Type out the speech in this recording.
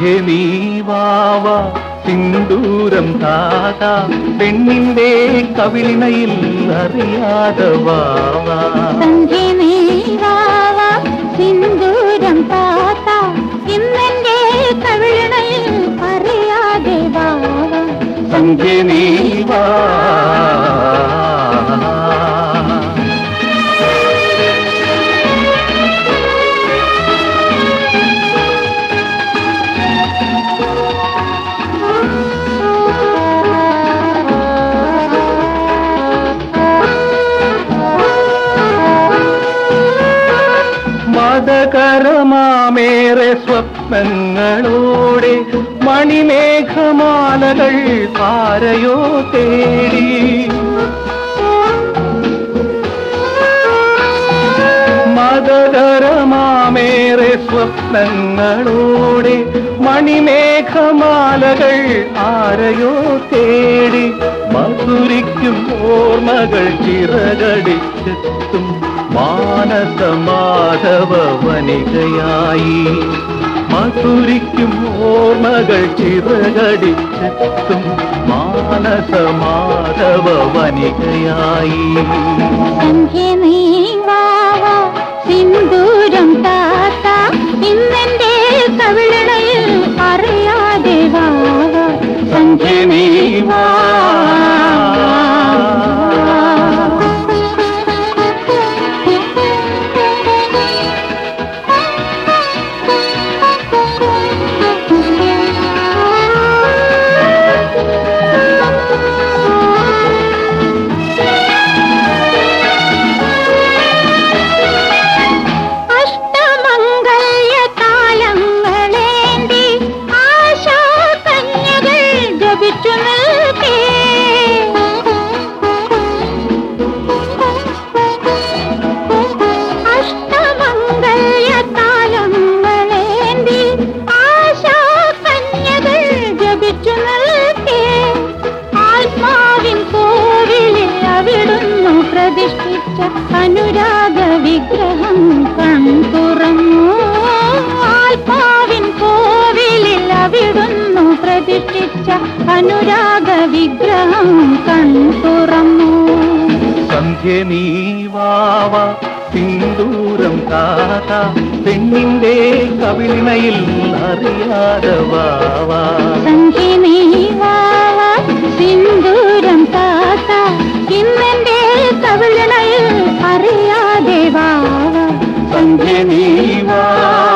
സന്ധ്യ നീവാവ സിന്ദൂരം താത പെണ്ണിന്റെ കവിളിണയിൽ അറിയാതെ വാവ സന്ധ്യ നീവാവ സിന്ദൂരം താത്ത ഇന്നെന്റെ കവിളിണയിൽ അറിയാതെ വാവ സന്ധ്യ നീവാ മതകരമാമേറെ സ്വപ്നങ്ങളോടെ മണിമേഘമാലകൾ ആരയോ തേടി മതകരമാമേറെ സ്വപ്നങ്ങളോടെ മണിമേഘമാലകൾ ആരയോ തേടി മധുരിക്കും ഓർമ്മകൾ ചിറകടിച്ചെത്തും മാനസമാധവ വനികയായി മധുരിക്കും ഓർമ്മകൾ ചിറകടിച്ചെത്തും മാനസമാധവ വനികയായി സന്ധ്യ നീവാവ സിന്ദൂരം താത്ത ഇന്നെന്റെ കവിളിണയിൽ അറിയാതെ വാവ സന്ധ്യ നീവാ അഷ്ടമംഗല്യ താലങ്ങളേന്തി ആശാ കന്യകൾ ജപിച്ചു നിൽക്കേ അഷ്ടമംഗല്യ താലങ്ങളേന്തി ആശാ കന്യകൾ ജപിച്ചു നിൽക്കേ ആത്മാവിൻ കോവിലിൽ അവിടുന്നു പ്രതിഷ്ഠിച്ച അനുരാഗ വിഗ്രഹം കൺതുറന്നു ആത്മാവിൻ കോവിലിൽ അവിടുന്നു പ്രതിഷ്ഠിച്ച അനുരാഗ വിഗ്രഹം കൺതുറന്നു സന്ധ്യ നീവാവ സിന്ദൂരം കാത പെണ്ണിന്റെ കവിളിണയിൽ അറിയാതെ വാവ സന്ധ്യ നീവാവ സിന്ദൂരം താത്ത ഇന്നെന്റെ കവിളിണയിൽ അറിയാതെ വാവ സന്ധ്യ നീവാ